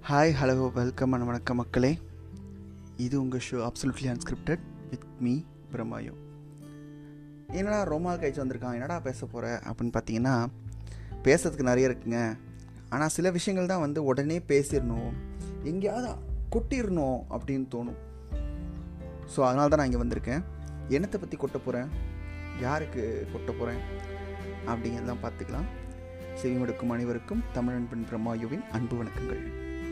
Hi hello welcome and வணக்கம் மக்களே இது உங்கள் show absolutely unscripted with me பிரம்மாயோ என்னடா ரொம்ப கழிச்சு வந்திருக்கான் என்னடா பேச போகிற அப்படின்னு பார்த்தீங்கன்னா பேசுறதுக்கு நிறைய இருக்குங்க ஆனால் சில விஷயங்கள் தான் வந்து உடனே பேசிடணும் எங்கேயாவது கொட்டிடணும் அப்படின்னு தோணும் ஸோ அதனால தான் நான் இங்கே வந்திருக்கேன் என்னத்தை பற்றி கொட்ட போகிறேன் யாருக்கு கொட்ட போகிறேன் அப்படிங்கிறதெல்லாம் பார்த்துக்கலாம் செவிமடுக்கும் அனைவருக்கும் தமிழன் பெண் பிரம்மாயுவின் அன்பு வணக்கங்கள்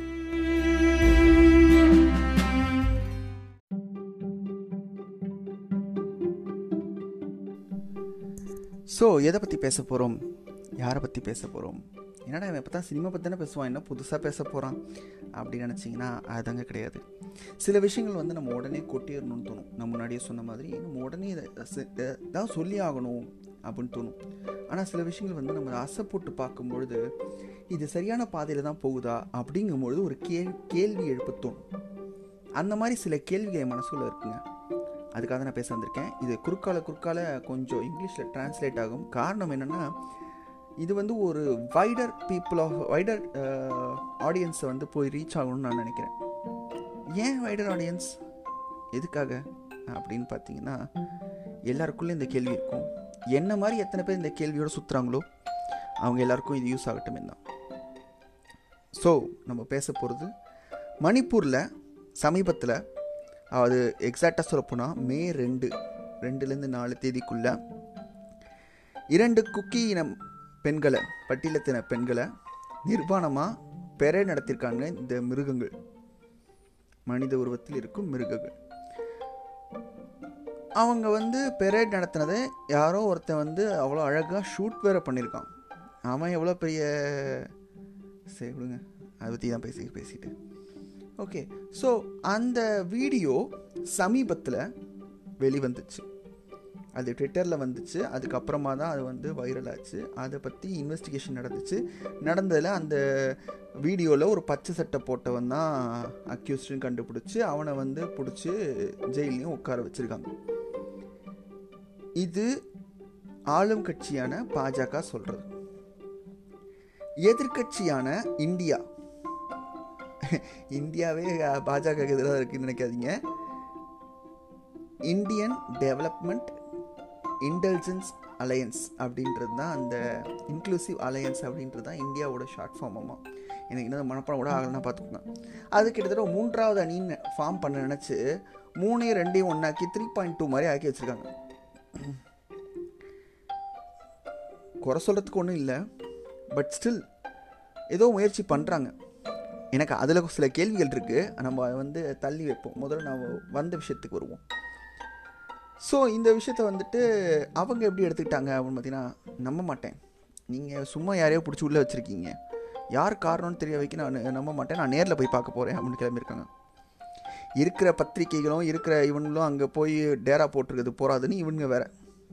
ஸோ எதை பற்றி பேச போகிறோம் யாரை பற்றி பேச போகிறோம் என்னடா இவன் இப்போ தான் சினிமா பற்றி தானே பேசுவான் என்ன புதுசாக பேச போகிறான் அப்படின்னு நினச்சிங்கன்னா அதுதாங்க கிடையாது சில விஷயங்கள் வந்து நம்ம உடனே கொட்டிடணும்னு தோணும் நான் முன்னாடியே சொன்ன மாதிரி நம்ம உடனே இதை இதை தான் சொல்லி ஆகணும் அப்படின்னு தோணும் ஆனால் சில விஷயங்கள் வந்து நம்ம ஆசை போட்டு பார்க்கும்பொழுது இது சரியான பாதையில் தான் போகுதா அப்படிங்கும்பொழுது ஒரு கேள் கேள்வி எழுப்ப தோணும் அந்த மாதிரி சில கேள்விகள் என் மனசுக்குள்ள இருக்குங்க அதுக்காக நான் பேச வந்திருக்கேன் இது குறுக்கால குறுக்கால கொஞ்சம் இங்கிலீஷில் டிரான்ஸ்லேட் ஆகும் காரணம் என்னென்னா இது வந்து ஒரு வைடர் பீப்புள் ஆஃப் வைடர் ஆடியன்ஸை வந்து போய் ரீச் ஆகணும்னு நான் நினைக்கிறேன் ஏன் வைடர் ஆடியன்ஸ் எதுக்காக அப்படின்னு பார்த்தீங்கன்னா எல்லாருக்குள்ளே இந்த கேள்வி இருக்கும் என்ன மாதிரி எத்தனை பேர் இந்த கேள்வியோடு சுற்றுறாங்களோ அவங்க எல்லாருக்கும் இது யூஸ் ஆகட்டுமே தான் ஸோ நம்ம பேச போகிறது மணிப்பூரில் சமீபத்தில் அது எக்ஸாக்டாக சொல்லப்போனால் மே ரெண்டு ரெண்டுலேருந்து நாலு தேதிக்குள்ளே இரண்டு குக்கி இனம் பெண்களை பட்டியலத்தின பெண்களை நிர்வாணமாக பெற நடத்தியிருக்காங்க இந்த மிருகங்கள் மனித உருவத்தில் இருக்கும் மிருகங்கள் அவங்க வந்து பெரேட் நடத்தினதை யாரோ ஒருத்தன் வந்து அவ்வளோ அழகாக ஷூட் வேற பண்ணியிருக்கான் அவன் எவ்வளோ பெரிய சரி விடுங்க அதை பற்றி தான் பேசி பேசிட்டு ஓகே ஸோ அந்த வீடியோ சமீபத்தில் வெளிவந்துச்சு அது ட்விட்டரில் வந்துச்சு அதுக்கப்புறமா தான் அது வந்து வைரல் ஆச்சு அதை பற்றி இன்வெஸ்டிகேஷன் நடந்துச்சு நடந்ததில் அந்த வீடியோவில் ஒரு பச்சை சட்டை போட்டவன் தான் அக்யூஸ்டுன்னு கண்டுபிடிச்சி அவனை வந்து பிடிச்சி ஜெயிலையும் உட்கார வச்சுருக்காங்க இது ஆளும் கட்சியான பாஜக சொல்கிறது எதிர்கட்சியான இந்தியா இந்தியாவே பாஜக எதிராக இருக்குன்னு நினைக்காதீங்க இந்தியன் டெவலப்மெண்ட் இன்டெலிஜென்ஸ் அலையன்ஸ் அப்படின்றது தான் அந்த இன்க்ளூசிவ் அலையன்ஸ் அப்படின்றது தான் இந்தியாவோட ஷார்ட் ஃபார்ம் ஆமாம் எனக்கு இன்னும் மனப்படம் கூட ஆகலைன்னா பார்த்துக்கோங்க அது கிட்டத்தட்ட மூன்றாவது அணின்னு ஃபார்ம் பண்ண நினச்சி மூணையும் ரெண்டையும் ஒன்றாக்கி த்ரீ பாயிண்ட் டூ மாதிரி ஆக்கி வச்சுருக்காங்க குறை சொல்கிறதுக்கு ஒன்றும் இல்லை பட் ஸ்டில் ஏதோ முயற்சி பண்ணுறாங்க எனக்கு அதில் சில கேள்விகள் இருக்குது நம்ம வந்து தள்ளி வைப்போம் முதல்ல நான் வந்த விஷயத்துக்கு வருவோம் ஸோ இந்த விஷயத்த வந்துட்டு அவங்க எப்படி எடுத்துக்கிட்டாங்க அப்படின்னு பார்த்தீங்கன்னா நம்ப மாட்டேன் நீங்கள் சும்மா யாரையோ பிடிச்சி உள்ளே வச்சுருக்கீங்க யார் காரணம்னு தெரிய வைக்க நான் நம்ப மாட்டேன் நான் நேரில் போய் பார்க்க போகிறேன் அப்படின்னு கிளம்பியிருக்காங்க இருக்கிற பத்திரிகைகளும் இருக்கிற இவனுங்களும் அங்கே போய் டேரா போட்டிருக்கிறது போகாதுன்னு இவனுங்க வேற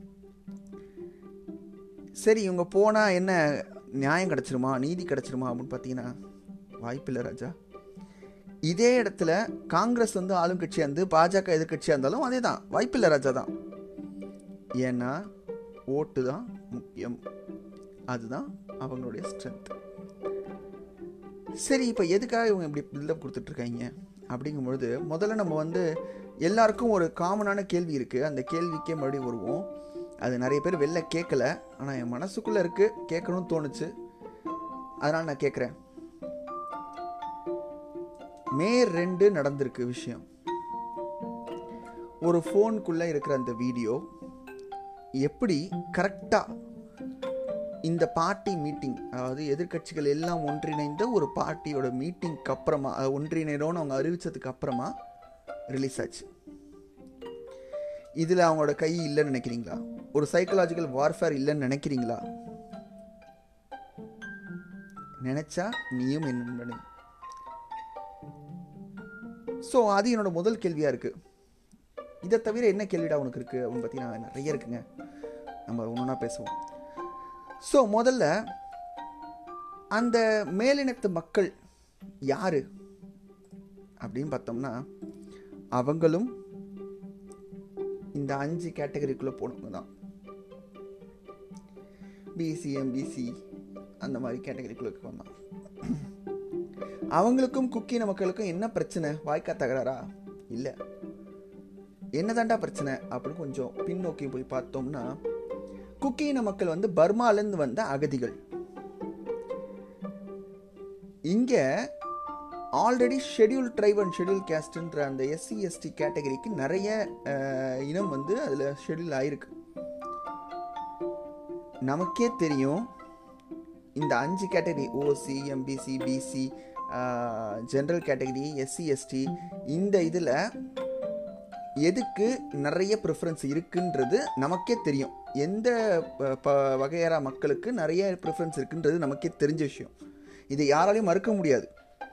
சரி இவங்க போனால் என்ன நியாயம் கிடச்சிருமா நீதி கிடச்சிருமா அப்படின்னு பார்த்தீங்கன்னா வாய்ப்பில்லை ராஜா இதே இடத்துல காங்கிரஸ் வந்து ஆளுங்கட்சியாக இருந்து பாஜக எதிர்கட்சியாக இருந்தாலும் அதே தான் வாய்ப்பில்லை ராஜா தான் ஏன்னா ஓட்டு தான் முக்கியம் அதுதான் அவங்களுடைய ஸ்ட்ரென்த் சரி இப்போ எதுக்காக இவங்க இப்படி பில்டப் கொடுத்துட்ருக்காங்க அப்படிங்கும்பொழுது முதல்ல நம்ம வந்து எல்லாருக்கும் ஒரு காமனான கேள்வி இருக்குது அந்த கேள்விக்கே மறுபடியும் வருவோம் அது நிறைய பேர் வெளில கேட்கல ஆனால் என் மனசுக்குள்ளே இருக்குது கேட்கணும்னு தோணுச்சு அதனால் நான் கேட்குறேன் மே ரெண்டு நடந்திருக்கு விஷயம் ஒரு ஃபோனுக்குள்ளே இருக்கிற அந்த வீடியோ எப்படி கரெக்டாக இந்த பார்ட்டி மீட்டிங் அதாவது எதிர்கட்சிகள் எல்லாம் ஒன்றிணைந்த ஒரு பார்ட்டியோட மீட்டிங்க்கு அப்புறமா ஒன்றிணைறோன்னு அவங்க அறிவித்ததுக்கு அப்புறமா ரிலீஸ் ஆச்சு இதில் அவங்களோட கை இல்லைன்னு நினைக்கிறீங்களா ஒரு சைக்கலாஜிக்கல் வார்ஃபேர் இல்லைன்னு நினைக்கிறீங்களா நினைச்சா நீயும் என்ன ஸோ அது என்னோட முதல் கேள்வியாக இருக்குது இதை தவிர என்ன கேள்விடா உனக்கு இருக்குது அப்படின்னு பார்த்தீங்கன்னா நிறைய இருக்குங்க நம்ம ஒன்று ஒன்றா பேசுவோம் ஸோ முதல்ல அந்த மேலினத்து மக்கள் யார் அப்படின்னு பார்த்தோம்னா அவங்களும் இந்த அஞ்சு கேட்டகரிக்குள்ளே போனவங்க தான் பிசி எம்பிசி அந்த மாதிரி கேட்டகரிக்குள்ளே வந்தான் அவங்களுக்கும் குக்கி மக்களுக்கும் என்ன பிரச்சனை வாய்க்கா தகராறா இல்லை என்னதாண்டா பிரச்சனை அப்படின்னு கொஞ்சம் பின்னோக்கி போய் பார்த்தோம்னா குக்கியின மக்கள் வந்து பர்மாலேருந்து வந்த அகதிகள் இங்க already schedule tribe and schedule கேஸ்ட்ன்ற அந்த எஸ்சி எஸ்டி கேட்டகரிக்கு நிறைய அஹ், இனம் வந்து அதில் ஷெட்யூல் ஆயிருக்கு நமக்கே தெரியும் இந்த அஞ்சு category OC MBC BC general category SC ST இந்த இதில் எதுக்கு நிறைய ப்ரிஃபரன்ஸ் இருக்குன்றது நமக்கே தெரியும் எந்த ப- ப- வகையறா மக்களுக்கு நிறைய ப்ரிஃபரன்ஸ் இருக்குன்றது நமக்கே தெரிஞ்ச விஷயம் இதை யாராலையும் மறுக்க முடியாது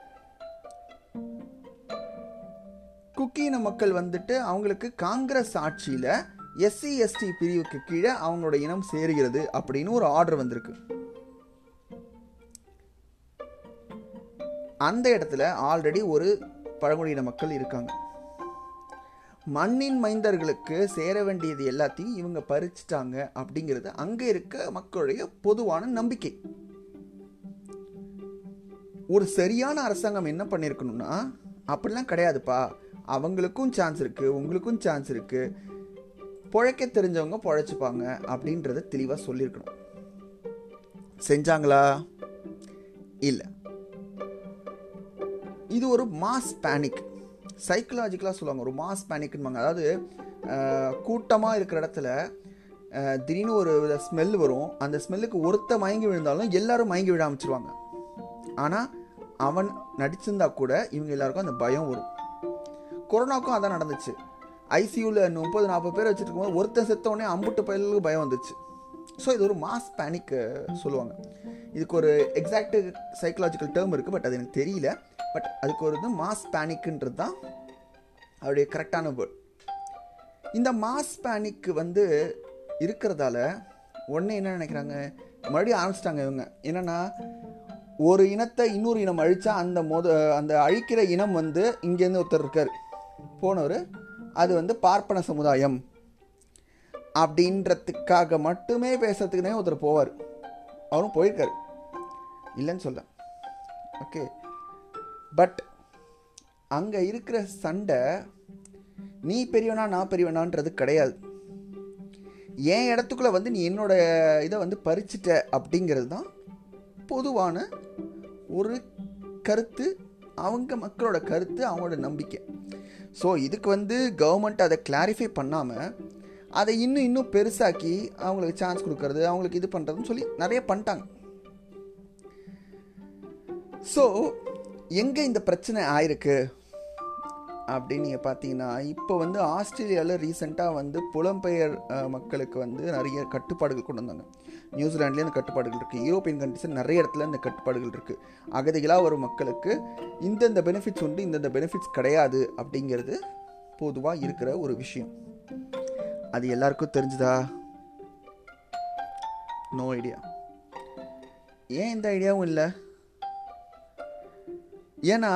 குக்கீன மக்கள் வந்துட்டு அவங்களுக்கு காங்கிரஸ் ஆட்சியில் எஸ்சி எஸ்டி பிரிவுக்கு கீழே அவங்களோட இனம் சேருகிறது அப்படின்னு ஒரு ஆர்டர் வந்திருக்கு அந்த இடத்துல ஆல்ரெடி ஒரு பழங்குடியின மக்கள் இருக்காங்க மண்ணின் மைந்தர்களுக்கு சேர வேண்டியது எல்லாத்தையும் இவங்க பறிச்சிட்டாங்க அப்படிங்கிறது அங்கே இருக்க மக்களுடைய பொதுவான நம்பிக்கை ஒரு சரியான அரசாங்கம் என்ன பண்ணியிருக்கணும்னா அப்படிலாம் கிடையாதுப்பா அவங்களுக்கும் சான்ஸ் இருக்கு உங்களுக்கும் சான்ஸ் இருக்கு பொழைக்க தெரிஞ்சவங்க பொழைச்சிப்பாங்க அப்படின்றத தெளிவாக சொல்லியிருக்கணும் செஞ்சாங்களா இல்லை இது ஒரு மாஸ் பேனிக் சைக்கலாஜிக்கலாக சொல்லுவாங்க ஒரு மாஸ் பேனிக்னுவாங்க அதாவது கூட்டமாக இருக்கிற இடத்துல அஹ், திடீர்னு ஒரு ஸ்மெல் வரும் அந்த ஸ்மெல்லுக்கு ஒருத்த மயங்கி விழுந்தாலும் எல்லாரும் மயங்கி விழ ஆரம்பிச்சிருவாங்க ஆனால் அவன் நடிச்சிருந்தா கூட இவங்க எல்லாருக்கும் அந்த பயம் வரும் கொரோனாவுக்கும் அதான் நடந்துச்சு ஐசியூவில் முப்பது நாற்பது பேர் வச்சுட்டு இருக்கும்போது ஒருத்தன் செத்த உடனே அம்புட்டு பயலுக்கு பயம் வந்துச்சு ஸோ இது ஒரு மாஸ் பேனிக் சொல்லுவாங்க இதுக்கு ஒரு எக்ஸாக்ட் சைக்கலாஜிக்கல் டேர்ம் இருக்குது பட் அது எனக்கு தெரியல பட் அதுக்கு ஒரு இது மாஸ் பேனிக்ன்றது தான் அவருடைய கரெக்டான வேர்ட் இந்த மாஸ் பேனிக் வந்து இருக்கிறதால உடனே என்ன நினைக்கிறாங்க மறுபடியும் ஆரம்பிச்சிட்டாங்க இவங்க என்னன்னா ஒரு இனத்தை இன்னொரு இனம் அழிச்சா அந்த மொத அந்த அழிக்கிற இனம் வந்து இங்கேருந்து ஒருத்தர் இருக்கார் போனவர் அது வந்து பார்ப்பன சமுதாயம் அப்படின்றதுக்காக மட்டுமே பேசுறதுக்குனே ஒருத்தர் போவார் அவரும் போயிருக்காரு இல்லைன்னு சொல்ல ஓகே பட் அங்கே இருக்கிற சண்டை நீ பெரியவனா நான் பெரியவனான்றது கிடையாது என் இடத்துக்குள்ள வந்து நீ என்னோட இதை வந்து பறிச்சிட்ட அப்படிங்கிறது தான் பொதுவான ஒரு கருத்து அவங்க மக்களோட கருத்து அவங்களோட நம்பிக்கை ஸோ இதுக்கு வந்து கவர்மெண்ட் அதை கிளாரிஃபை பண்ணாமல் அதை இன்னும் இன்னும் பெருசாக்கி அவங்களுக்கு சான்ஸ் கொடுக்கறது அவங்களுக்கு இது பண்ணுறதுன்னு சொல்லி நிறைய பண்ணிட்டாங்க ஸோ எங்கே இந்த பிரச்சனை ஆயிருக்கு அப்படின்னு நீங்கள் பார்த்தீங்கன்னா இப்போ வந்து ஆஸ்திரேலியாவில் ரீசெண்டாக வந்து புலம்பெயர் அஹ், மக்களுக்கு வந்து நிறைய கட்டுப்பாடுகள் கொண்டு வந்தாங்க நியூசிலாண்ட்லேயும் இந்த கட்டுப்பாடுகள் இருக்குது யூரோப்பியன் கண்ட்ரிஸில் நிறைய இடத்துல இந்த கட்டுப்பாடுகள் இருக்குது அகதிகளாக வரும் மக்களுக்கு இந்தந்த பெனிஃபிட்ஸ் உண்டு இந்தந்த பெனிஃபிட்ஸ் கிடையாது அப்படிங்கிறது பொதுவாக இருக்கிற ஒரு விஷயம் அது எல்லாருக்கும் தெரிஞ்சுதா நோ ஐடியா ஏன் எந்த ஐடியாவும் இல்லை ஏன்னா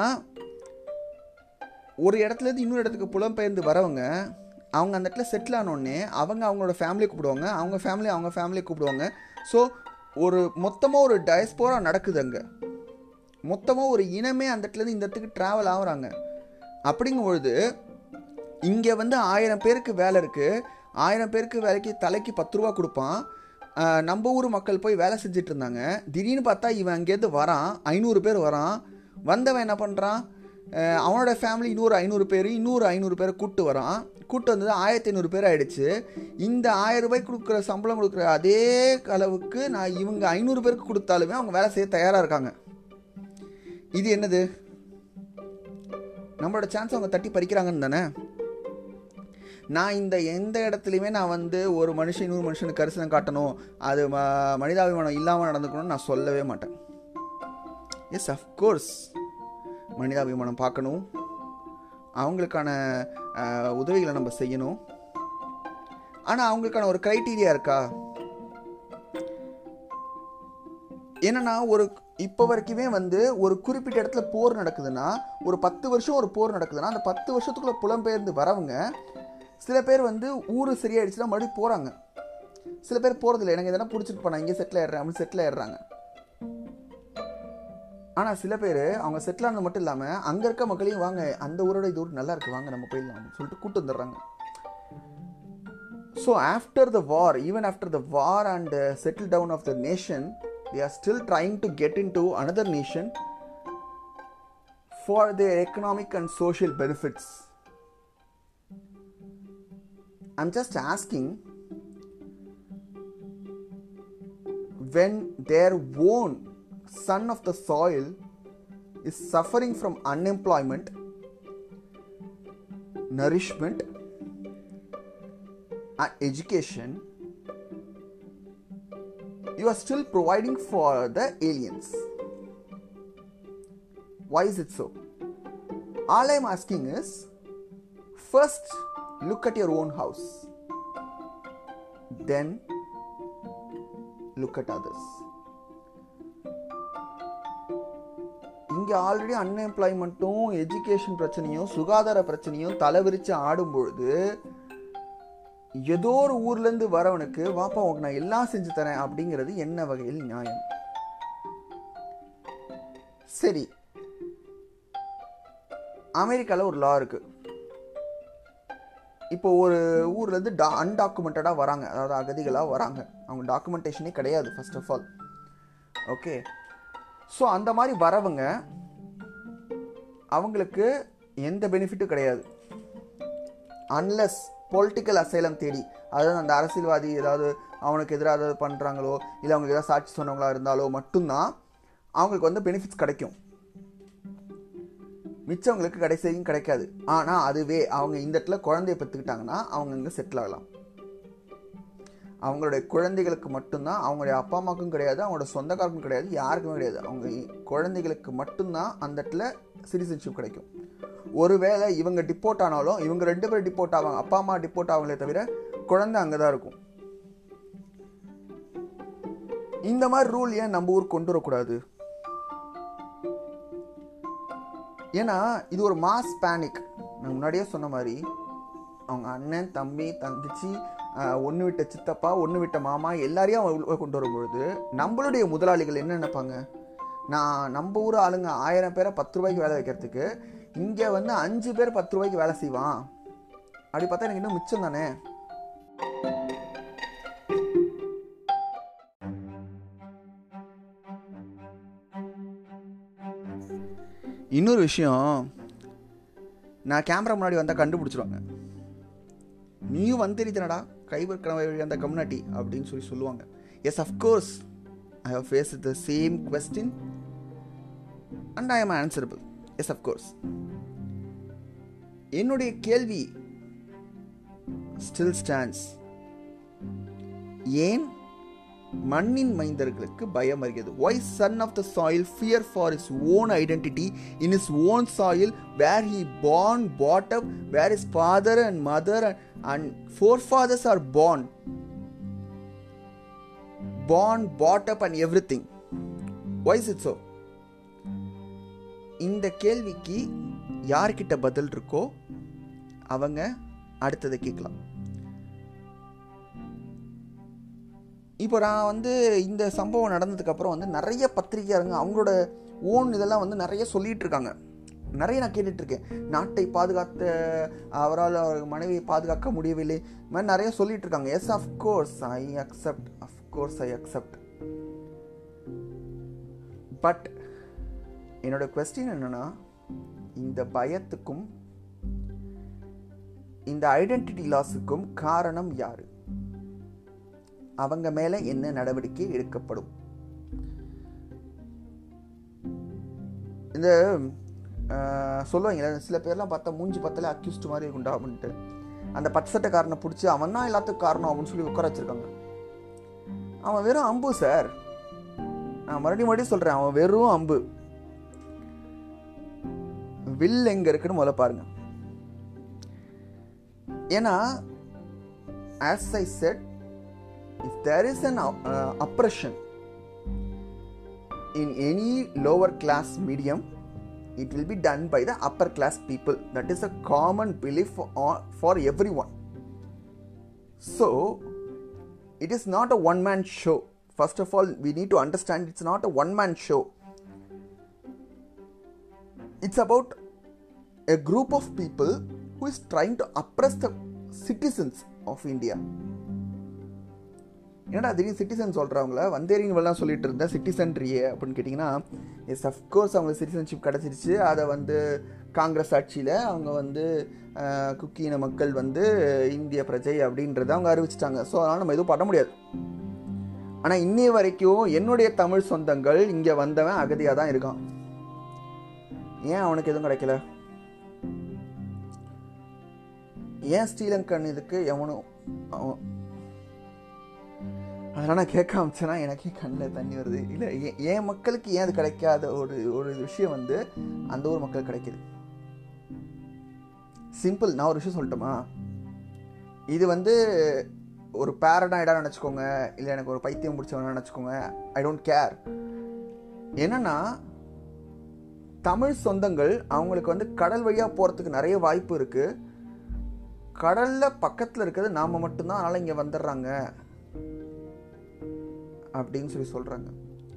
ஒரு இடத்துலேருந்து இன்னொரு இடத்துக்கு புலம்பெயர்ந்து வரவங்க அவங்க அந்த இடத்துல செட்டில் ஆனோடனே அவங்க அவங்களோட ஃபேமிலியை கூப்பிடுவாங்க அவங்க ஃபேமிலி அவங்க ஃபேமிலியை கூப்பிடுவாங்க ஸோ ஒரு மொத்தமாக ஒரு டயஸ்போரா நடக்குது அங்கே மொத்தமாக ஒரு இனமே அந்த இடத்துலேருந்து இந்த இடத்துக்கு ட்ராவல் ஆகுறாங்க அப்படிங்கும் பொழுது இங்கே வந்து ஆயிரம் பேருக்கு வேலை இருக்குது ஆயிரம் பேருக்கு வேலைக்கு தலைக்கு பத்து ரூபா கொடுப்பான் ஆஹ் நம்ம ஊர் மக்கள் போய் வேலை செஞ்சுட்டு இருந்தாங்க திடீர்னு பார்த்தா இவன் அங்கேருந்து வரான் ஐநூறு பேர் வரான் வந்தவன் என்ன பண்ணுறான் அவனோட ஃபேமிலி இன்னொரு ஐநூறு பேர் இன்னொரு ஐநூறு பேரை கூட்டு வரான் கூட்டு வந்தது ஆயிரத்தி ஐநூறு பேர் ஆயிடுச்சு இந்த ஆயிரம் ரூபாய் கொடுக்குற சம்பளம் கொடுக்குற அதே அளவுக்கு நான் இவங்க ஐநூறு பேருக்கு கொடுத்தாலுமே அவங்க வேலை செய்ய தயாராக இருக்காங்க இது என்னது நம்மளோட சான்ஸ் அவங்க தட்டி பறிக்கிறாங்கன்னு தானே நான் இந்த எந்த இடத்துலையுமே நான் வந்து ஒரு மனுஷன் இன்னொரு மனுஷனுக்கு கரிசனம் காட்டணும் அது ம மனிதாபிமானம் இல்லாமல் நடந்துக்கணும்னு நான் சொல்லவே மாட்டேன் எஸ் அஃப்கோர்ஸ் மனிதாபிமானம் பார்க்கணும் அவங்களுக்கான அஹ், உதவிகளை நம்ம செய்யணும் ஆனால் அவங்களுக்கான ஒரு க்ரைட்டீரியா இருக்கா என்னன்னா ஒரு இப்போ வரைக்குமே வந்து ஒரு குறிப்பிட்ட இடத்துல போர் நடக்குதுன்னா ஒரு பத்து வருஷம் ஒரு போர் நடக்குதுன்னா அந்த பத்து வருஷத்துக்குள்ள புலம்பெயர்ந்து வரவங்க சில பேர் வந்து ஊர் சரியாயிடுச்சுன்னா மறுபடியும் போகிறாங்க சில பேர் போகிறதில்ல எனக்கு எதனா பிடிச்சிட்டு போனா இங்கே செட்டில் ஆயிடுறேன் அப்படின்னு செட்டில் ஆயிடுறாங்க ஆனால் சில பேர் அவங்க செட்டில் ஆனது மட்டும் இல்லாமல் அங்கே இருக்க மக்களையும் வாங்க அந்த ஊரோட இது ஊர் நல்லா இருக்கு வாங்க நம்ம போயிடலாம் அப்படின்னு சொல்லிட்டு கூட்டு வந்துடுறாங்க so after the war even after the war and settle down of the nation they are still trying to get into another nation for their economic and social benefits. I'm just asking when their own son of the soil is suffering from unemployment, nourishment, and education you are still providing for the aliens. Why is it so? All I'm asking is first look at your own house, then look at others. இங்கே already அன்எம்ப்ளாய்மெண்ட்டும் education பிரச்சனையும் சுகாதார பிரச்சனையும் தலைவிரிச்சு ஆடும் பொழுது ஏதோ ஒரு ஊர்லேருந்து வரவனுக்கு வாப்பா உனக்கு நான் எல்லாம் செஞ்சு தரேன் அப்படிங்கிறது என்ன வகையில் நியாயம் சரி அமெரிக்காவில் ஒரு லா இருக்கு இப்போ ஒரு ஊர்லேருந்து டா அன்டாக்குமெண்டடாக வராங்க அதாவது அகதிகளாக வராங்க அவங்க டாக்குமெண்டேஷனே கிடையாது first of all okay so அந்த மாதிரி வரவங்க அவங்களுக்கு எந்த பெனிஃபிட்டும் கிடையாது அன்லெஸ் பொலிட்டிக்கல் அசைலம் தேடி அதாவது அந்த அரசியல்வாதி ஏதாவது அவனுக்கு எதிராக ஏதாவது பண்ணுறாங்களோ இல்லை அவங்களுக்கு ஏதாவது சாட்சி சொன்னவங்களா இருந்தாலோ மட்டும்தான் அவங்களுக்கு வந்து பெனிஃபிட்ஸ் கிடைக்கும் மிச்சவங்களுக்கு கடைசியும் கிடைக்காது ஆனால் அதுவே அவங்க இந்த இடத்துல குழந்தைய பெற்றுக்கிட்டாங்கன்னா அவங்க இங்கே செட்டில் ஆகலாம் அவங்களுடைய குழந்தைகளுக்கு மட்டும்தான் அவங்களுடைய அப்பா அம்மாவுக்கும் கிடையாது அவங்களோட சொந்தக்காரருக்கும் கிடையாது யாருக்குமே கிடையாது அவங்க குழந்தைகளுக்கு மட்டும்தான் அந்த இடத்துல சிட்டிசன்ஷிப் கிடைக்கும் ஒருவேளை இவங்க டிப்போர்ட் ஆனாலும் இவங்க ரெண்டு பேரும் டிப்போர்ட் ஆவாங்க அப்பா அம்மா டிப்போர்ட் ஆவாங்களே தவிர குழந்தை அங்கே தான் இருக்கும் இந்த மாதிரி ரூல் ஏன் நம்ம ஊர் கொண்டு வரக்கூடாது ஏன்னா இது ஒரு மாஸ் பேனிக் நான் முன்னாடியே சொன்ன மாதிரி அவங்க அண்ணன் தம்பி தங்கச்சி ஒன்று விட்ட சித்தப்பா ஒன்று விட்ட மாமா எல்லாரையும் அவங்க கொண்டு வரும்பொழுது நம்மளுடைய முதலாளிகள் என்ன நினைப்பாங்க நான் நம்ம ஊர் ஆளுங்க ஆயிரம் பேரை பத்து ரூபாய்க்கு வேலை வைக்கிறதுக்கு இங்கே வந்து அஞ்சு பேர் பத்து ரூபாய்க்கு வேலை செய்வான் அப்படி பார்த்தா எனக்கு இன்னும் மிச்சம் தானே இன்னொரு விஷயம் நான் கேமரா முன்னாடி வந்தால் கண்டுபிடிச்சிருவாங்க நீயும் வந்திருத்தனடா கைவிற்கிற அந்த கம்யூனிட்டி அப்படின்னு சொல்லி சொல்லுவாங்க yes of course I have face the same question and I am answerable yes of course என்னுடைய கேள்வி ஸ்டில் ஸ்டாண்ட்ஸ் ஏன் மண்ணின் மைந்தர்களுக்கு பயம் வருகிறது why son of the soil fear for his own identity in his own soil where he born brought up where his father and mother and forefathers are born born brought up and everything wise it so இந்த கேள்விக்கு யார்கிட்ட பதில் இருக்கோ அவங்க அடுத்ததை கேட்கலாம் இப்போ நான் வந்து இந்த சம்பவம் நடந்ததுக்கப்புறம் வந்து நிறைய பத்திரிகையாருங்க அவங்களோட ஓன் இதெல்லாம் வந்து நிறைய சொல்லிட்டு இருக்காங்க நிறைய நான் கேட்டுட்ருக்கேன் நாட்டை பாதுகாத்த அவரால் அவர் மனைவியை பாதுகாக்க முடியவில்லை இது மாதிரி நிறைய சொல்லிட்டு இருக்காங்க yes of course I accept of course I accept but என்னோட கொஸ்டின் என்னன்னா இந்த பயத்துக்கும் இந்த ஐடென்டிட்டி லாஸுக்கும் காரணம் யாரு அவங்க மேல என்ன நடவடிக்கை எடுக்கப்படும் இந்த சொல்லுவாங்க சில பேர்லாம் பார்த்தா மூஞ்சி பத்தல அக்யூஸ்ட் மாதிரி இருக்குண்டா அப்படின்ட்டு அந்த பச்சை சட்டைக்காரனை பிடிச்சி அவன் தான் எல்லாத்துக்கும் காரணம் அப்படின்னு சொல்லி உட்கார வச்சிருக்காங்க அவன் வெறும் அம்பு சார் நான் மறுபடியும் மறுபடியும் சொல்றேன் அவன் வெறும் அம்பு வில் எங்க இருக்குன்னு முதல்ல பாருங்க ஏன்னா as I said if there is an uh, oppression in any lower class medium it will be done by the upper class people that is a common belief for, for everyone so it is not a one man show first of all we need to understand it's not a one man show it's about a group of people who is trying to oppress the citizens of India என்னடா திடீர்னு citizen சொல்கிறவங்கள வந்தேரிங்கெல்லாம் சொல்லிட்டு இருந்த சிட்டிசன்ட்ரியே அப்படின்னு கேட்டிங்கன்னா yes of course அவங்களுக்கு citizenship கிடச்சிருச்சு அதை வந்து காங்கிரஸ் ஆட்சியில் அவங்க வந்து குக்கியின மக்கள் வந்து இந்திய பிரஜை அப்படின்றத அவங்க அறிவிச்சிட்டாங்க ஸோ அதனால் நம்ம எதுவும் பண்ண முடியாது ஆனால் இன்னைய வரைக்கும் என்னுடைய தமிழ் சொந்தங்கள் இங்கே வந்தவன் அகதியாக தான் இருக்கான் ஏன் அவனுக்கு எதுவும் கிடைக்கல ஏன் ஸ்ரீலங்கன் இதுக்கு எவனும் அவன் அதெல்லாம் நான் கேட்க ஆரம்பிச்சேன்னா எனக்கே கண்ணில் தண்ணி வருது இல்லை என் மக்களுக்கு ஏன் அது கிடைக்காத ஒரு ஒரு விஷயம் வந்து அந்த ஊர் மக்கள் கிடைக்கிது சிம்பிள் நான் ஒரு விஷயம் சொல்லட்டுமா இது வந்து ஒரு பேரடாய்டாக நினச்சிக்கோங்க இல்லை எனக்கு ஒரு பைத்தியம் பிடிச்சவனா நினச்சிக்கோங்க ஐ டோன்ட் கேர் என்னன்னா தமிழ் சொந்தங்கள் அவங்களுக்கு வந்து கடல் வழியாக போகிறதுக்கு நிறைய வாய்ப்பு இருக்குது கடலில் பக்கத்தில் இருக்கிறது நாம் மட்டும்தான் அதனால் இங்கே வந்துடுறாங்க அப்படின்னு சொல்லி சொல்கிறாங்க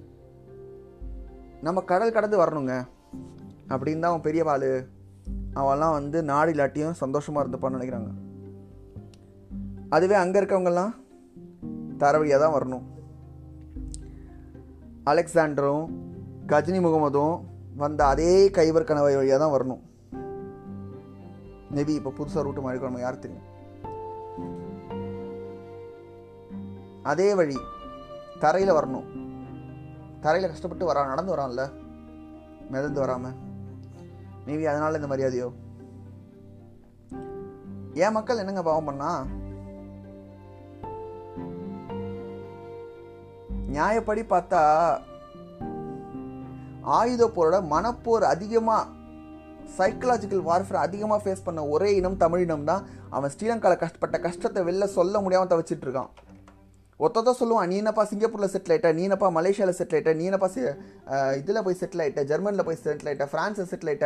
நம்ம கடல் கடந்து வரணுங்க அப்படின்னு தான் அவன் பெரிய வாள் அவெல்லாம் வந்து நாடு இல்லாட்டியும் சந்தோஷமாக இருந்துப்பான்னு நினைக்கிறாங்க அதுவே அங்கே இருக்கவங்கெல்லாம் தர வழியாக தான் வரணும் அலெக்சாண்டரும் கஜினி முகமதும் வந்த அதே கைவர் கணவை வழியாக தான் வரணும் மேபி இப்போ புதுசாக ரூட்டு மாறி நம்ம யார் தெரியும் அதே வழி தரையில் வரணும் தரையில் கஷ்டப்பட்டு வரா நடந்து வரான்ல மிதந்து வராமல் மேபி அதனால இந்த மரியாதையோ என் மக்கள் என்னங்க பாவம் பண்ணா நியாயப்படி பார்த்தா ஆயுத போரோட மனப்போர் அதிகமாக சைக்கலாஜிக்கல் வார்ஃபேர் அதிகமாக ஃபேஸ் பண்ண ஒரே இனம் தமிழ் இனம் தான் அவன் ஸ்ரீலங்காவில் கஷ்டப்பட்ட கஷ்டத்தை வெளில சொல்ல முடியாமல் தவிச்சிட்டு இருக்கான் ஒருத்ததான் சொல்லுவான் நீ என்னப்பா சிங்கப்பூரில் செட்டில் ஆகிட்ட நீ என்னப்பா மலேசியாவில் செட்டில் ஆகிட்ட நீ என்னப்பா இதில் போய் செட்டில் ஆகிட்ட ஜெர்மனியில் போய் செட்டில் ஆகிட்ட ஃப்ரான்ஸில் செட்டில் ஆகிட்ட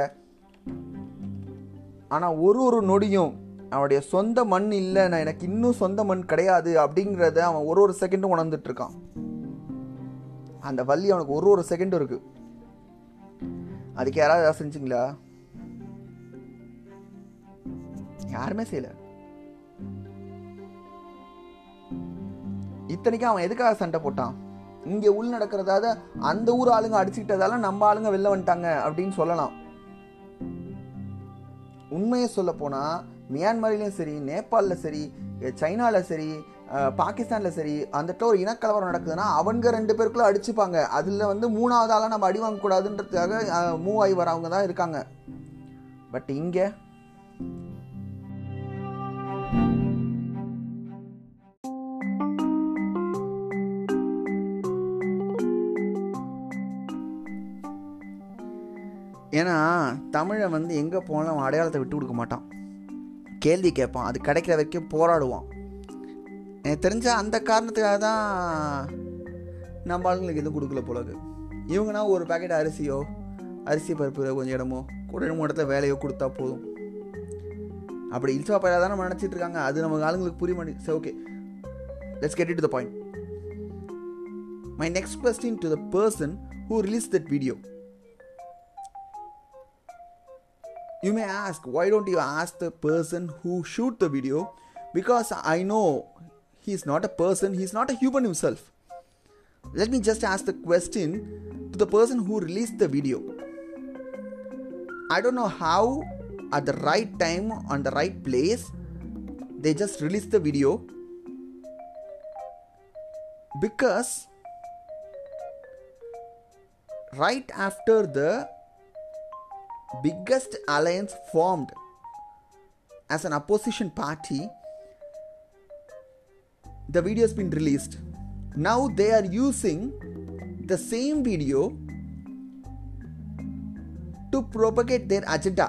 ஆனால் ஒரு ஒரு நொடியும் அவனுடைய சொந்த மண் இல்லை நான் எனக்கு இன்னும் சொந்த மண் கிடையாது அப்படிங்கிறத அவன் ஒரு ஒரு செகண்டும் உணர்ந்துட்டு இருக்கான் அந்த வள்ளி அவனுக்கு ஒரு ஒரு செகண்டும் இருக்கு அதுக்கு யாராவது ஏதாவது செஞ்சிங்களா யாருமே செய்யல இத்தனைக்கும் அவன் எதுக்காக சண்டை போட்டான் இங்க உள் நடக்கிறதால அந்த ஊர் ஆளுங்க அடிச்சுக்கிட்டதால நம்ம ஆளுங்க வெளில வந்துட்டாங்க அப்படின்னு சொல்லலாம் உண்மையை சொல்ல போனா மியான்மரிலையும் சரி நேபாளில் சரி சைனாவில் சரி பாகிஸ்தானில் சரி அந்த ஒரு இனக்கலவரம் நடக்குதுன்னா அவங்க ரெண்டு பேருக்குள்ள அடிச்சுப்பாங்க அதில் வந்து மூணாவது ஆளாக நம்ம அடி வாங்கக்கூடாதுன்றதுக்காக மூவ் ஆகி வரவங்க தான் இருக்காங்க பட் இங்கே ஏன்னா தமிழை வந்து எங்கே போனாலும் அவன் அடையாளத்தை விட்டு கொடுக்க மாட்டான் கேள்வி கேட்பான் அது கிடைக்கிற வரைக்கும் போராடுவான் எனக்கு தெரிஞ்ச அந்த காரணத்துக்காக தான் நம்ம ஆளுங்களுக்கு எதுவும் கொடுக்கல போலது இவங்கன்னா ஒரு பேக்கெட் அரிசியோ அரிசி பருப்பு கொஞ்சம் இடமோ கூட ரெண்டு மூணு இடத்துல வேலையோ கொடுத்தா போதும் அப்படி இல்சா பையலாக தான் நம்ம நினச்சிட்டு இருக்காங்க அது நம்ம ஆளுங்களுக்கு புரிய மாட்டேங்குது சரி okay let's get it to the point my next question to the person who release that video you may ask why don't you ask the person who shoot the video because i know he's not a person he's not a human himself let me just ask the question to the person who released the video i don't know how at the right time on the right place they just released the video because right after the biggest alliance formed as an opposition party the video has been released now they are using the same video to propagate their agenda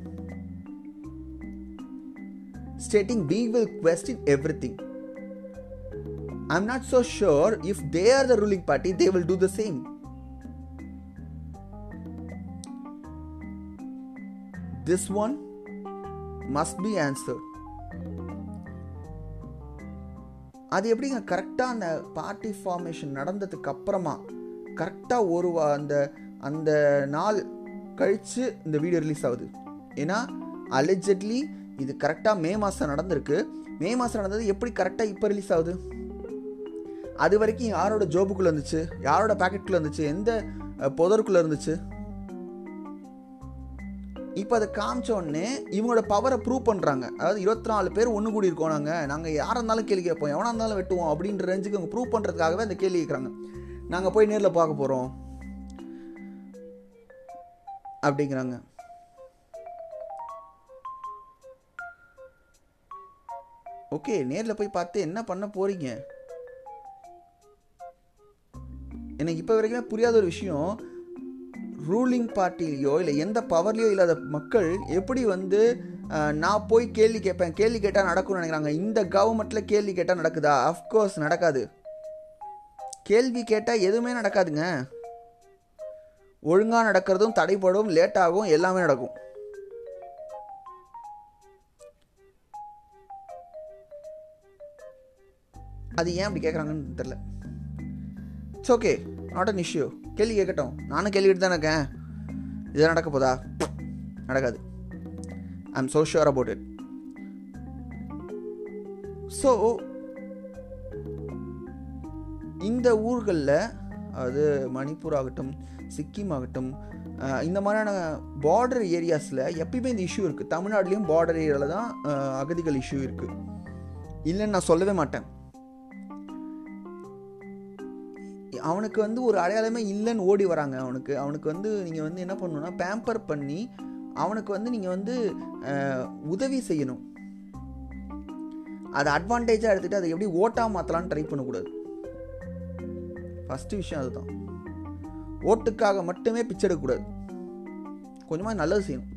stating we will question everything i'm not so sure if they are the ruling party they will do the same this one must be answered அது எப்படிங்க கரெக்டாக அந்த party formation நடந்ததுக்கு அப்புறமா கரெக்டாக ஒரு அந்த அந்த நாள் கழித்து இந்த வீடியோ ரிலீஸ் ஆகுது ஏன்னா அலிஜெட்லி இது கரெக்டாக மே மாதம் நடந்திருக்கு மே மாதம் நடந்தது எப்படி கரெக்டாக இப்போ ரிலீஸ் ஆகுது அது வரைக்கும் யாரோட ஜோபுக்குள்ளே இருந்துச்சு யாரோட பேக்கெட்டுக்குள்ளே இருந்துச்சு எந்த புதருக்குள்ளே இருந்துச்சு இப்போ அதை காமிச்ச உடனே இவங்களோட பவரை ப்ரூவ் பண்ணுறாங்க அதாவது இருபத்தி நாலு பேர் ஒன்று கூடி இருக்கோம் நாங்கள் நாங்கள் யாராக இருந்தாலும் கேள்வி கேட்போம் எவனாக இருந்தாலும் வெட்டுவோம் அப்படின்ற ரேஞ்சுக்கு அவங்க ப்ரூவ் பண்ணுறதுக்காகவே அந்த கேள்வி கேட்குறாங்க நாங்கள் போய் நேரில் பார்க்க போகிறோம் அப்படிங்கிறாங்க ஓகே நேரில் போய் பார்த்து என்ன பண்ண போகிறீங்க எனக்கு இப்போ வரைக்குமே புரியாத ஒரு விஷயம் ரூலிங் பார்ட்டிலையோ இல்லை எந்த பவர்லேயோ இல்லாத மக்கள் எப்படி வந்து நான் போய் கேள்வி கேட்பேன் கேள்வி கேட்டால் நடக்கும்னு நினைக்கிறாங்க இந்த கவர்மெண்ட்டில் கேள்வி கேட்டால் நடக்குதா அஃப்கோர்ஸ் நடக்காது கேள்வி கேட்டால் எதுவுமே நடக்காதுங்க ஒழுங்காக நடக்கிறதும் தடைப்படும் லேட்டாகும் எல்லாமே நடக்கும் அது ஏன் அப்படி கேட்குறாங்கன்னு தெரில it's okay not an issue கேள்வி கேட்கட்டும் நானும் கேள்விட்டு தான் இருக்கேன் இது நடக்க போதா நடக்காது I am so sure about it so இந்த ஊர்களில் அது மணிப்பூர் ஆகட்டும் சிக்கிம் ஆகட்டும் இந்த மாதிரியான பார்டர் ஏரியாஸில் எப்பயுமே இந்த இஷ்யூ இருக்குது தமிழ்நாட்டிலையும் பார்டர் ஏரியாவில் தான் அகதிகள் இஷ்யூ இருக்குது இல்லைன்னு நான் சொல்லவே மாட்டேன் அவனுக்கு வந்து ஒரு அடையாளமே இல்லைன்னு ஓடி வராங்க அவனுக்கு அவனுக்கு வந்து நீங்கள் வந்து என்ன பண்ணணும்னா பேம்பர் பண்ணி அவனுக்கு வந்து நீங்கள் வந்து உதவி செய்யணும் அதை அட்வான்டேஜாக எடுத்துகிட்டு அதை எப்படி ஓட்டாக மாற்றலான்னு ட்ரை பண்ணக்கூடாது ஃபஸ்ட்டு விஷயம் அதுதான் ஓட்டுக்காக மட்டுமே பிச்சை எடுக்கக்கூடாது கொஞ்சமாக நல்லது செய்யணும்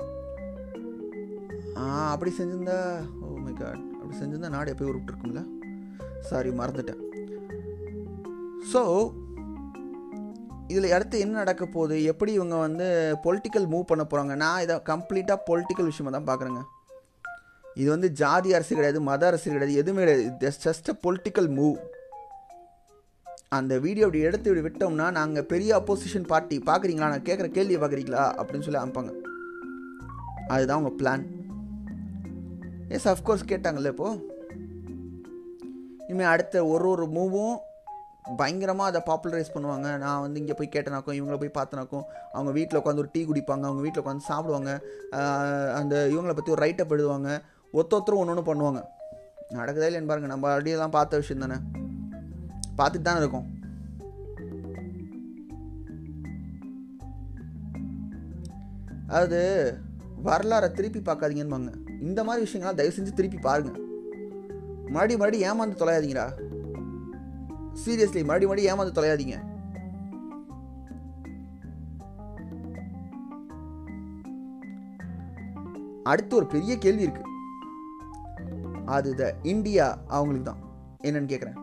ஆ அப்படி செஞ்சிருந்தா ஓ மை காட் அப்படி செஞ்சிருந்தா நாடு எப்போயும் உருப்பிட்டுருக்கும்ல சாரி மறந்துட்டேன் ஸோ இதில் அடுத்து என்ன நடக்க போகுது எப்படி இவங்க வந்து பொலிட்டிக்கல் மூவ் பண்ண போகிறாங்க நான் இதை கம்ப்ளீட்டாக பொலிட்டிக்கல் விஷயமாக தான் பார்க்குறேங்க இது வந்து ஜாதி அரசு கிடையாது மத அரசு கிடையாது எதுவுமே கிடையாது ஜஸ்ட் அ பொலிட்டிக்கல் மூவ் அந்த வீடியோ அப்படி எடுத்து இப்படி விட்டோம்னா நாங்கள் பெரிய அப்போசிஷன் பார்ட்டி பார்க்குறீங்களா நான் கேட்குற கேள்வியை பார்க்குறீங்களா அப்படின்னு சொல்லி அனுப்பாங்க அதுதான் உங்கள் பிளான் எஸ் அஃப்கோர்ஸ் கேட்டாங்கல்ல இப்போது இனிமேல் அடுத்த ஒரு ஒரு மூவும் பயங்கரமாக அதை பாப்புலரைஸ் பண்ணுவாங்க நான் வந்து இங்கே போய் கேட்டனாக்கும் இவங்கள போய் பார்த்தனாக்கும் அவங்க வீட்டில் உட்காந்து ஒரு டீ குடிப்பாங்க அவங்க வீட்டில் உட்காந்து சாப்பிடுவாங்க அந்த இவங்களை பற்றி ஒரு ரைட்டப் எழுதுவாங்க ஒத்த ஒருத்தரும் ஒன்று ஒன்று பண்ணுவாங்க நடக்குதா இல்லைன்னு பாருங்கள் நம்ம அப்படியெல்லாம் பார்த்த விஷயம் தானே பார்த்துட்டு தானே இருக்கோம் அது வரலாறை திருப்பி பார்க்காதீங்கன்னு இந்த மாதிரி விஷயங்கள்லாம் தயவு செஞ்சு திருப்பி பாருங்கள் மறுபடியும் மறுபடியும் ஏமாந்து தொலையாதீங்கடா சீரியஸ்லி மறுபடியும் மறுபடியும் ஏமாந்து தொலையாதீங்க அடுத்து ஒரு பெரிய கேள்வி இருக்கு அது த இந்தியா அவங்களுக்கு தான் என்னன்னு கேட்குறேன்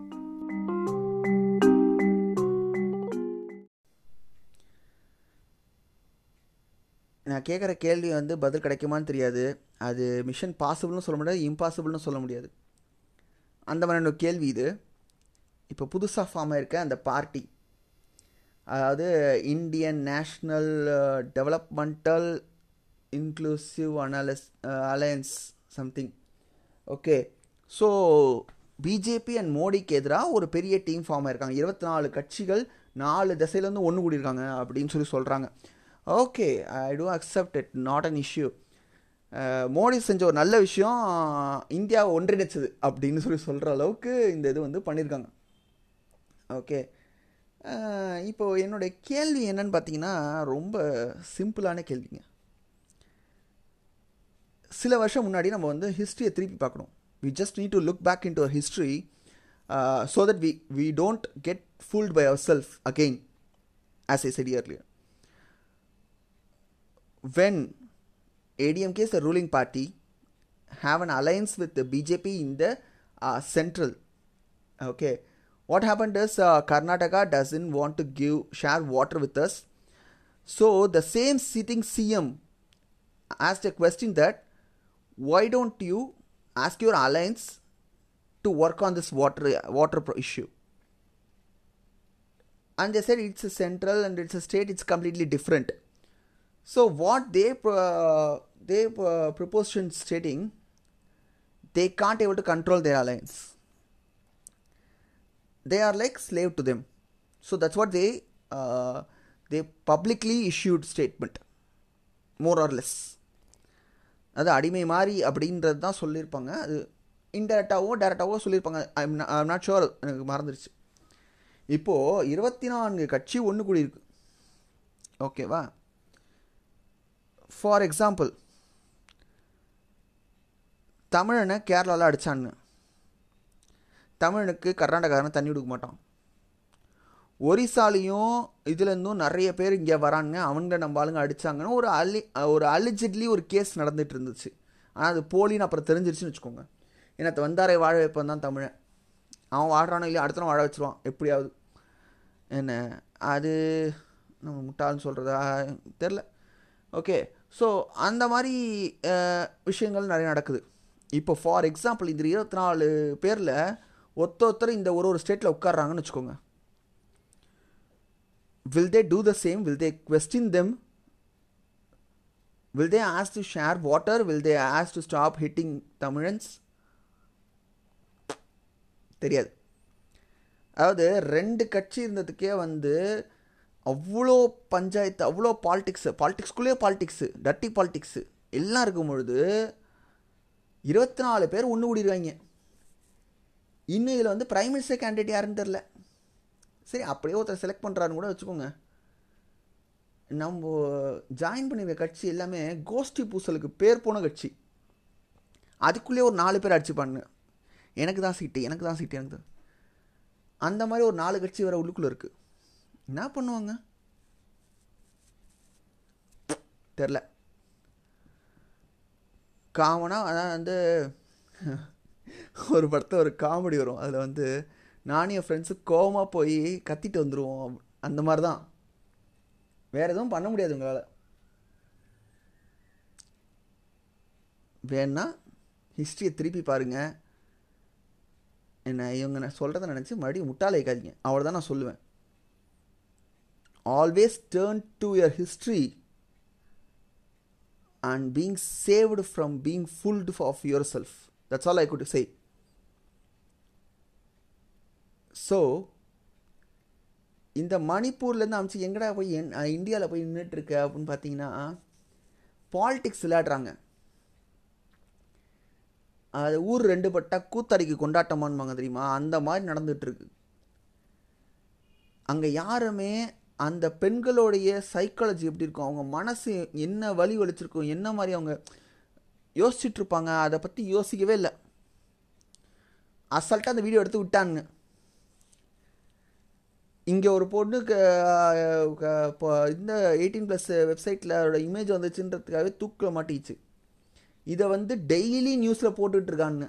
நான் கேட்குற கேள்வி வந்து பதில் கிடைக்குமான்னு தெரியாது அது மிஷன் பாசிபிள்னு சொல்ல முடியாது இம்பாசிபிள்னு சொல்ல முடியாது அந்த மாதிரியான கேள்வி இது இப்போ புதுசாக ஃபார்ம் ஆயிருக்க அந்த பார்ட்டி அதாவது இந்தியன் நேஷ்னல் டெவலப்மெண்டல் இன்க்ளூசிவ் அனாலிஸ் alliance something okay so BJP and மோடிக்கு எதிராக ஒரு பெரிய டீம் ஃபார்ம் ஆயிருக்காங்க இருபத்தி நாலு கட்சிகள் நாலு திசையிலேருந்து ஒன்று கூடியிருக்காங்க அப்படின்னு சொல்லி சொல்கிறாங்க okay I do accept it not an issue Modi செஞ்ச ஒரு நல்ல விஷயம் இந்தியாவை ஒன்றிணைச்சது அப்படின்னு சொல்லி சொல்கிற அளவுக்கு இந்த இது வந்து பண்ணியிருக்காங்க ஓகே இப்போது என்னுடைய கேள்வி என்னன்னு பார்த்தீங்கன்னா ரொம்ப சிம்பிளான கேள்விங்க சில வருஷம் முன்னாடி நம்ம வந்து ஹிஸ்ட்ரியை திருப்பி பார்க்கணும் we just need to look back into history so that we we don't get fooled by our self again as I said earlier when ADMK is the ruling party have an alliance with the BJP in the uh, central okay what happened is uh, Karnataka doesn't want to give share water with us so the same sitting CM asked a question that why don't you ask your alliance to work on this water water pro- issue and they said it's a central and it's a state it's completely different So what they uh, they uh, proposed in stating they can't able to control their alliance. They are like slave to them. So that's what they uh, they publicly issued statement. More or less. அது அடிமை மாதிரி அப்படின்றது தான் சொல்லியிருப்பாங்க அது இன்டெரக்டாவோ டேரெக்டாவோ சொல்லியிருப்பாங்க I'm I'm not sure எனக்கு மறந்துருச்சு இப்போது இருபத்தி நான்கு கட்சி ஒன்று கூடியிருக்கு ஓகேவா ஃபார் எக்ஸாம்பிள் தமிழனை கேரளாவில் அடித்தான்னு தமிழனுக்கு கர்நாடகாரன் தண்ணி கொடுக்க மாட்டான் ஒரிசாலையும் இதுலேருந்தும் நிறைய பேர் இங்கே வராங்க அவங்க நம்ம ஆளுங்க அடித்தாங்கன்னு ஒரு அலி ஒரு அலிஜிட்லி ஒரு கேஸ் நடந்துட்டு இருந்துச்சு ஆனால் அது போலின்னு அப்புறம் தெரிஞ்சிருச்சுன்னு வச்சுக்கோங்க ஏன்னா வந்தாரை வாழ வைப்பன் தான் தமிழன் அவன் வாடுறானோ இல்லையா அடுத்த நாள் வாழ வச்சிருவான் எப்படியாவது என்ன அது நம்ம முட்டாள்னு சொல்கிறதா தெரில ஓகே ஸோ அந்த மாதிரி விஷயங்கள் நிறைய நடக்குது இப்போ ஃபார் எக்ஸாம்பிள் இந்த இருபத்தி நாலு பேரில் ஒத்த ஒருத்தர் இந்த ஒரு ஒரு ஸ்டேட்டில் உட்காடுறாங்கன்னு வச்சுக்கோங்க will they do the same will they question them will they ask to share water will they ask to stop hitting தமிழன்ஸ் தெரியாது அதாவது ரெண்டு கட்சி இருந்ததுக்கே வந்து அவ்வளோ பஞ்சாயத்து அவ்வளோ பாலிடிக்ஸு பாலிடிக்ஸ்குள்ளேயே பாலிடிக்ஸு டர்ட்டி பாலிடிக்ஸு எல்லாம் இருக்கும் பொழுது இருபத்தி நாலு பேர் ஒன்று கூடிடுவாங்க இன்னும் இதில் வந்து பிரைம் மினிஸ்டர் கேண்டிடேட் யாருன்னு தெரில சரி அப்படியே ஒருத்தர் செலக்ட் பண்ணுறாருன்னு கூட வச்சுக்கோங்க நம்ம ஜாயின் பண்ணிருக்க கட்சி எல்லாமே கோஷ்டி பூசலுக்கு பேர் போன கட்சி அதுக்குள்ளேயே ஒரு நாலு பேர் அடிச்சுப்பாங்க எனக்கு தான் சீட்டு எனக்கு தான் சீட்டு எனக்கு தான் அந்த மாதிரி ஒரு நாலு கட்சி வேறு உள்ளுக்குள்ளே இருக்குது என்ன பண்ணுவாங்க தெரில காமனாக அதான் வந்து ஒரு படத்தை ஒரு காமெடி வரும் அதில் வந்து நானும் என் ஃப்ரெண்ட்ஸு கோவமாக போய் கத்திட்டு வந்துடுவோம் அந்த மாதிரி தான் வேறு எதுவும் பண்ண முடியாது உங்களால் வேணா ஹிஸ்ட்ரியை திருப்பி பாருங்கள் என்ன இவங்க நான் சொல்கிறத நினச்சி மறுபடியும் முட்டாளை வைக்காதீங்க அவ்வளோ தான் நான் சொல்லுவேன் always turn to your history and being saved from being fooled of yourself. That's all I could say. So இந்த மணிப்பூர்லேருந்து அமைச்சு எங்கடா போய் என் இந்தியாவில் போய் நின்றுட்டுருக்க அப்படின்னு பார்த்தீங்கன்னா பாலிடிக்ஸ் விளையாடுறாங்க அது ஊர் ரெண்டு பட்டா கூத்தடிக்கு கொண்டாட்டமானுவாங்க தெரியுமா அந்த மாதிரி நடந்துகிட்ருக்கு அங்கே யாருமே அந்த பெண்களுடைய சைக்காலஜி எப்படி இருக்கும் அவங்க மனசு என்ன வழி வலிச்சிருக்கும் என்ன மாதிரி அவங்க யோசிச்சுட்டு இருப்பாங்க அதை பற்றி யோசிக்கவே இல்லை அசால்ட்டாக அந்த வீடியோ எடுத்து விட்டானுங்க இங்கே ஒரு பொண்ணு இந்த எயிட்டீன் ப்ளஸ் வெப்சைட்டில் அதோட இமேஜ் வந்துச்சுன்றதுக்காகவே தூக்கில் மாட்டிச்சு இதை வந்து டெய்லி நியூஸில் போட்டுட்ருக்கானுங்க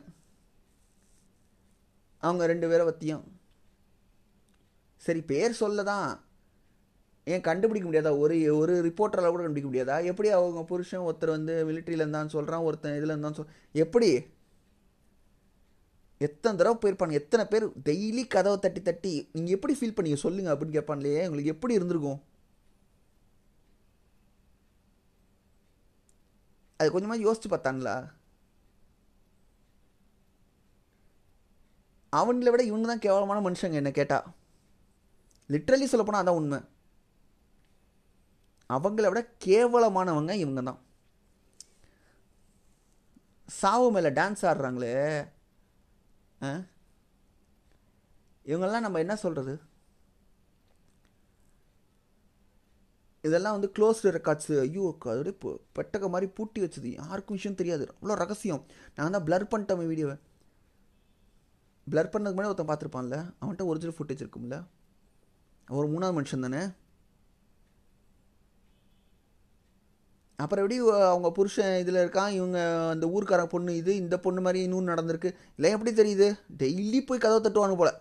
அவங்க ரெண்டு பேரை பற்றியும் சரி பேர் சொல்ல தான் ஏன் கண்டுபிடிக்க முடியாதா ஒரு ஒரு ரிப்போர்ட்டரால் கூட கண்டுபிடிக்க முடியாதா எப்படி அவங்க புருஷன் ஒருத்தர் வந்து மிலிட்ரியில் இருந்தான்னு சொல்கிறான் ஒருத்தன் இதில் இருந்தான்னு சொல் எப்படி எத்தனை தடவை போயிருப்பாங்க எத்தனை பேர் டெய்லி கதவை தட்டி தட்டி நீங்கள் எப்படி ஃபீல் பண்ணீங்க சொல்லுங்கள் அப்படின்னு கேட்பான்லையே உங்களுக்கு எப்படி இருந்திருக்கும் அது கொஞ்சமாக யோசிச்சு பார்த்தாங்களா அவங்கள விட இவங்க தான் கேவலமான மனுஷங்க என்ன கேட்டால் லிட்ரலி சொல்லப்போனால் அதான் உண்மை அவங்கள விட கேவலமானவங்க இவங்க தான் சாவு மேலே டான்ஸ் ஆடுறாங்களே இவங்கெல்லாம் நம்ம என்ன சொல்கிறது இதெல்லாம் வந்து க்ளோஸ்டு ரெக்கார்ட்ஸு ஐயோ அப்படியே பெட்டக மாதிரி பூட்டி வச்சது யாருக்கும் விஷயம் தெரியாது அவ்வளோ ரகசியம் நான் தான் பிளர் பண்ணிட்டேன் வீடியோவை பிளர் பண்ணதுக்கு முன்னாடி ஒருத்தன் பார்த்துருப்பான்ல அவன்கிட்ட ஒரிஜினல் ஃபுட்டேஜ் இருக்கும்ல ஒரு மூணாவது மனுஷன் தானே அப்புறம் எப்படி அவங்க புருஷன் இதில் இருக்கான் இவங்க அந்த ஊருக்கார பொண்ணு இது இந்த பொண்ணு மாதிரி இன்னும் நடந்திருக்கு இல்லை எப்படி தெரியுது டெய்லி போய் கதவை தட்டுவானு போல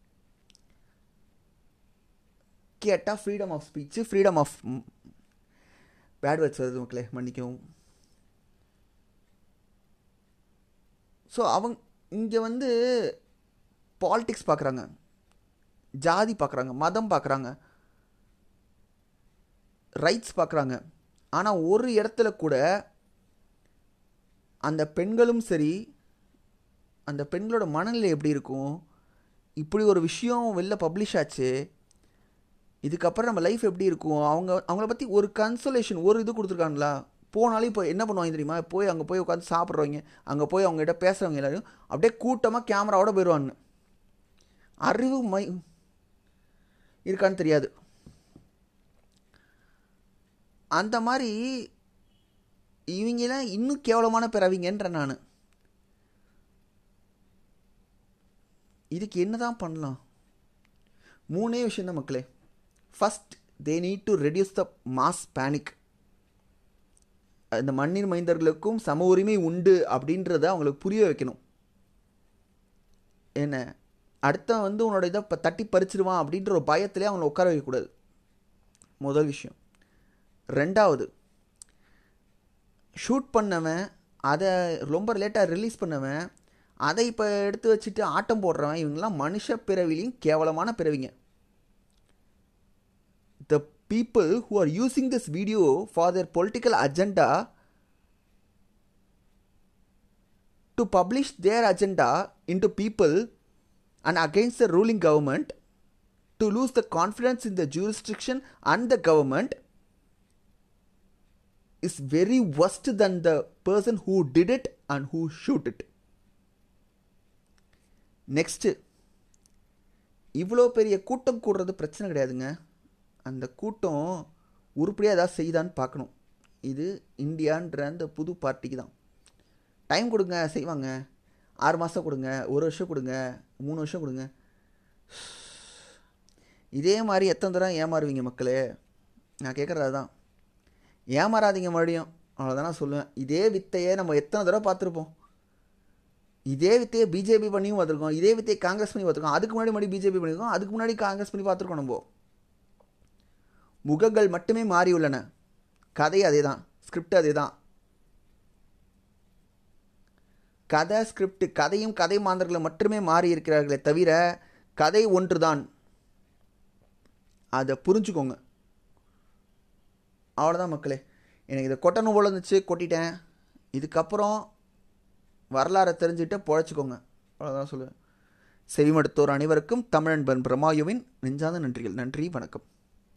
கேட்டால் freedom of speech freedom of bad words வருது மக்களே மன்னிக்கவும் ஸோ அவங்க இங்கே வந்து பாலிட்டிக்ஸ் பார்க்குறாங்க ஜாதி பார்க்குறாங்க மதம் பார்க்குறாங்க ரைட்ஸ் பார்க்குறாங்க ஆனால் ஒரு இடத்துல கூட அந்த பெண்களும் சரி அந்த பெண்களோட மனநிலை எப்படி இருக்கும் இப்படி ஒரு விஷயம் வெளில பப்ளிஷ் ஆச்சு இதுக்கப்புறம் நம்ம லைஃப் எப்படி இருக்கும் அவங்க அவங்கள பற்றி ஒரு கன்சோலேஷன் ஒரு இது கொடுத்துருக்காங்களா போனாலும் இப்போ என்ன பண்ணுவாங்க தெரியுமா போய் அங்கே போய் உட்காந்து சாப்பிட்றவங்க அங்கே போய் அவங்ககிட்ட பேசுகிறவங்க எல்லாரும் அப்படியே கூட்டமாக கேமராவோட போயிடுவாங்க அறிவு மை இருக்கான்னு தெரியாது அந்த மாதிரி இவங்கெல்லாம் இன்னும் கேவலமான பிறவிங்கன்ற நான் இதுக்கு என்ன தான் பண்ணலாம் மூணே விஷயம் தான் மக்களே first they need to reduce the mass panic அந்த மண்ணின் மைந்தர்களுக்கும் சம உரிமை உண்டு அப்படின்றத அவங்களுக்கு புரிய வைக்கணும் என்ன அடுத்த வந்து உன்னோட இதை இப்போ தட்டி பறிச்சிடுவான் அப்படின்ற ஒரு பயத்திலே அவங்கள உட்கார வைக்கக்கூடாது முதல் விஷயம் ரெண்டாவது ஷூட் பண்ணவன் அதை ரொம்ப லேட்டாக ரிலீஸ் பண்ணவன் அதை இப்போ எடுத்து வச்சுட்டு ஆட்டம் போடுறவன் இவங்கெல்லாம் மனுஷ பிறவிலையும் கேவலமான பிறவிங்க the people who are using this video for their political agenda to publish their agenda into people and against the ruling government to lose the confidence in the jurisdiction and the government is very worse than the person who did it and who shoot it. Next இவ்வளோ பெரிய கூட்டம் கூடுறது பிரச்சனை கிடையாதுங்க அந்த கூட்டம் உருப்படியாக ஏதாவது செய்தான்னு பார்க்கணும் இது இந்தியான்ற அந்த புது பார்ட்டிக்கு தான் டைம் கொடுங்க செய்வாங்க ஆறு மாதம் கொடுங்க ஒரு வருஷம் கொடுங்க மூணு வருஷம் கொடுங்க இதே மாதிரி எத்தனை தடவை ஏமாறுவீங்க மக்களே நான் கேட்குறது தான் ஏமாறாதீங்க மறுபடியும் அவ்வளோதான் நான் சொல்லுவேன் இதே வித்தையே நம்ம எத்தனை தடவை பார்த்துருப்போம் இதே வித்தையை பிஜேபி பண்ணியும் பார்த்துருக்கோம் இதே வித்தையை காங்கிரஸ் பண்ணி பார்த்துருக்கோம் அதுக்கு முன்னாடி மறுபடியும் பிஜேபி பண்ணியிருக்கோம் அதுக்கு முன்னாடி காங்கிரஸ் பண்ணி பார்த்துருக்கோம் நம்ம முகங்கள் மட்டுமே மாறி உள்ளன கதை அதே தான் ஸ்கிரிப்ட் அதே தான் கதை ஸ்கிரிப்ட் கதையும் கதை மாந்தர்களை மட்டுமே மாறி இருக்கிறார்களே தவிர கதை ஒன்றுதான் அதை புரிஞ்சுக்கோங்க அவ்வளோதான் மக்களே எனக்கு இதை கொட்டணும் போல இருந்துச்சு கொட்டிட்டேன் இதுக்கப்புறம் வரலாறை தெரிஞ்சுட்டு பொழைச்சிக்கோங்க அவ்வளோதான் சொல்லுவேன் செவிமடுத்தோர் அனைவருக்கும் தமிழன்பன் பிரமாயுவின் நெஞ்சாத நன்றிகள் நன்றி வணக்கம்